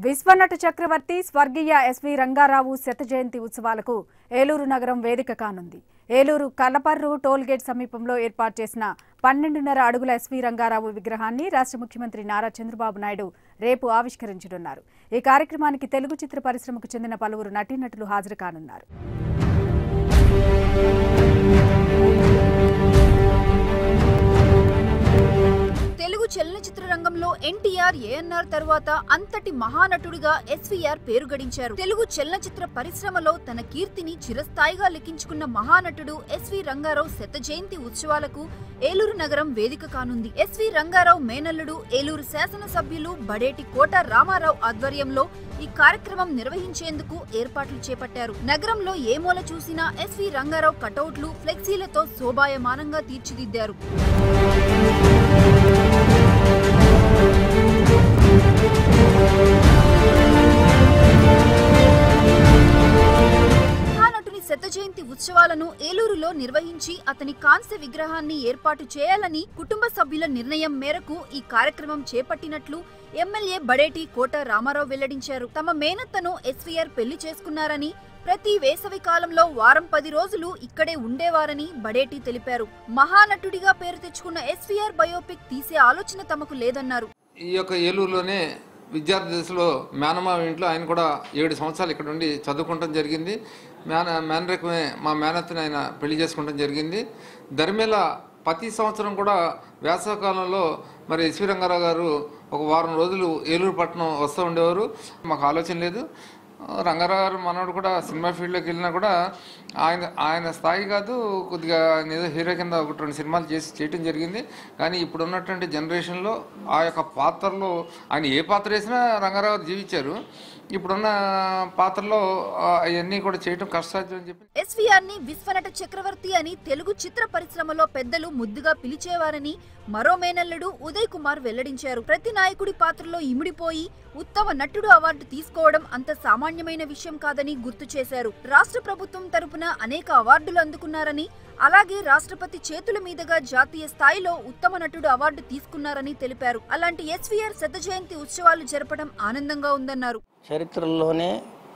విశ్వనట చక్రవర్తి స్వర్గీయ ఎస్వి రంగారావు శత జయంతి ఉత్సవాలకు ఏలూరు నగరం వేదిక కానుంది ఏలూరు కలపర్రు టోల్గేట్ సమీపంలో ఏర్పాటు చేసిన పన్నెండున్నర అడుగుల ఎస్వి రంగారావు విగ్రహాన్ని రాష్ట్ర ముఖ్యమంత్రి నారా చంద్రబాబు నాయుడు రేపు ఆవిష్కరించనున్నారు ఈ కార్యక్రమానికి తెలుగు చిత్ర పరిశ్రమకు చెందిన పలువురు నటీనటులు హాజరు కానున్నారు తెలుగు చలనచిత్ర రంగంలో ఎన్టీఆర్ ఏఎన్ఆర్ తరువాత అంతటి మహానటుడిగా ఎస్వీఆర్ పేరు గడించారు తెలుగు చలనచిత్ర పరిశ్రమలో తన కీర్తిని చిరస్థాయిగా లిఖించుకున్న మహానటుడు ఎస్వి రంగారావు శత జయంతి ఉత్సవాలకు ఏలూరు నగరం వేదిక కానుంది ఎస్వి రంగారావు మేనల్లుడు ఏలూరు శాసనసభ్యులు బడేటి కోట రామారావు ఆధ్వర్యంలో ఈ కార్యక్రమం నిర్వహించేందుకు ఏర్పాట్లు చేపట్టారు నగరంలో ఏ మూల చూసినా ఎస్వి రంగారావు కటౌట్లు ఫ్లెక్సీలతో శోభాయమానంగా తీర్చిదిద్దారు మహానటుని శత జయంతి ఉత్సవాలను ఏలూరులో నిర్వహించి అతని కాంస్య విగ్రహాన్ని ఏర్పాటు చేయాలని కుటుంబ సభ్యుల నిర్ణయం మేరకు ఈ కార్యక్రమం చేపట్టినట్లు ఎమ్మెల్యే బడేటి కోట రామారావు వెల్లడించారు తమ మేనత్తను ఎస్వీఆర్ పెళ్లి చేసుకున్నారని ప్రతి వేసవి కాలంలో వారం పది రోజులు ఇక్కడే ఉండేవారని బడేటి తెలిపారు మహానటుడిగా పేరు తెచ్చుకున్న ఎస్వీఆర్ బయోపిక్ తీసే ఆలోచన తమకు లేదన్నారు ఈ యొక్క ఏలూరులోనే విద్యార్థి దశలో మేనమావ ఇంట్లో ఆయన కూడా ఏడు సంవత్సరాలు ఇక్కడ ఉండి చదువుకోవటం జరిగింది మేన మేనరికమే మా మేనత్తని ఆయన పెళ్లి చేసుకోవడం జరిగింది ధర్మేల ప్రతి సంవత్సరం కూడా వేసవకాలంలో మరి ఎస్వి రంగారావు గారు ఒక వారం రోజులు ఏలూరు పట్టణం వస్తూ ఉండేవారు మాకు ఆలోచన లేదు రంగారావు గారు మనోడు కూడా సినిమా ఫీల్డ్లోకి వెళ్ళినా కూడా ఆయన ఆయన స్థాయి కాదు కొద్దిగా ఆయన ఏదో హీరో కింద ఒకటి రెండు సినిమాలు చేసి చేయటం జరిగింది కానీ ఇప్పుడు ఉన్నటువంటి జనరేషన్లో ఆ యొక్క పాత్రలో ఆయన ఏ పాత్ర వేసినా రంగారావు గారు జీవించారు ఇప్పుడున్న పాత్రలో అవన్నీ కూడా చేయటం కష్టసాధ్యం అని చెప్పి ఎస్వీఆర్ ని విశ్వనట చక్రవర్తి అని తెలుగు చిత్ర పరిశ్రమలో పెద్దలు ముద్దుగా పిలిచేవారని మరో మేనల్లుడు ఉదయ్ కుమార్ వెల్లడించారు ప్రతి నాయకుడి పాత్రలో ఇమిడిపోయి ఉత్తమ నటుడు అవార్డు తీసుకోవడం అంత సామాన్యమైన విషయం కాదని గుర్తు చేశారు రాష్ట్ర ప్రభుత్వం తరపున అనేక అవార్డులు అందుకున్నారని అలాగే రాష్ట్రపతి చేతుల మీదుగా జాతీయ స్థాయిలో ఉత్తమ నటుడు అవార్డు తీసుకున్నారని తెలిపారు అలాంటి ఎస్వీఆర్ శత జయంతి ఉత్సవాలు జరపడం ఆనందంగా ఉందన్నారు చరిత్రలోనే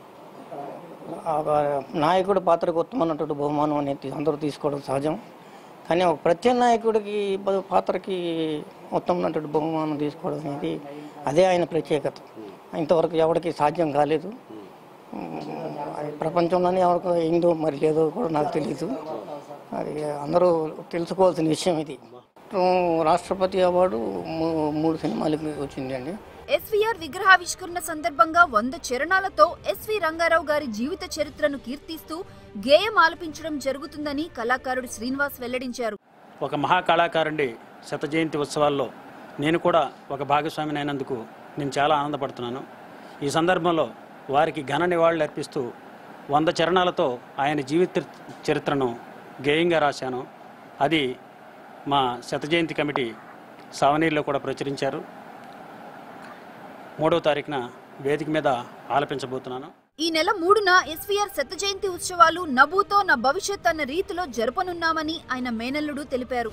ఒక నాయకుడి పాత్రకు ఉత్తమ నటుడు బహుమానం అనేది అందరూ తీసుకోవడం సహజం కానీ ఒక ప్రత్యానాయకుడికి బ- పాత్రకి ఉత్తమ నటుడు బహుమానం తీసుకోవడం అనేది అదే ఆయన ప్రత్యేకత ఇంతవరకు ఎవరికి సాధ్యం కాలేదు ఉమ్, అది ప్రపంచంలోనే ఎవరికి అయిందో మరి లేదో కూడా నాకు తెలియదు అది అందరూ తెలుసుకోవాల్సిన విషయం ఇది ఉమ్, రాష్ట్రపతి అవార్డు మూ- మూడు సినిమాలకి వచ్చిందండి ఎస్వీఆర్ విగ్రహావిష్కరణ సందర్భంగా వంద చరణాలతో ఎస్వి రంగారావు గారి జీవిత చరిత్రను కీర్తిస్తూ గేయం ఆలపించడం జరుగుతుందని కళాకారుడు శ్రీనివాస్ వెల్లడించారు ఒక మహాకళాకారుడి శత జయంతి ఉత్సవాల్లో నేను కూడా ఒక భాగస్వామిని అయినందుకు నేను చాలా ఆనందపడుతున్నాను ఈ సందర్భంలో వారికి ఘన నివాళులు అర్పిస్తూ వంద చరణాలతో ఆయన జీవిత చరిత్రను గేయంగా రాశాను అది మా శత జయంతి కమిటీ సావనీర్లో కూడా ప్రచురించారు మూడవ తారీఖున వేదిక మీద ఆలపించబోతున్నాను ఈ నెల మూడున ఎస్వీఆర్ శత జయంతి ఉత్సవాలు నభూతో నా భవిష్యత్ అన్న రీతిలో జరపనున్నామని ఆయన మేనల్లుడు తెలిపారు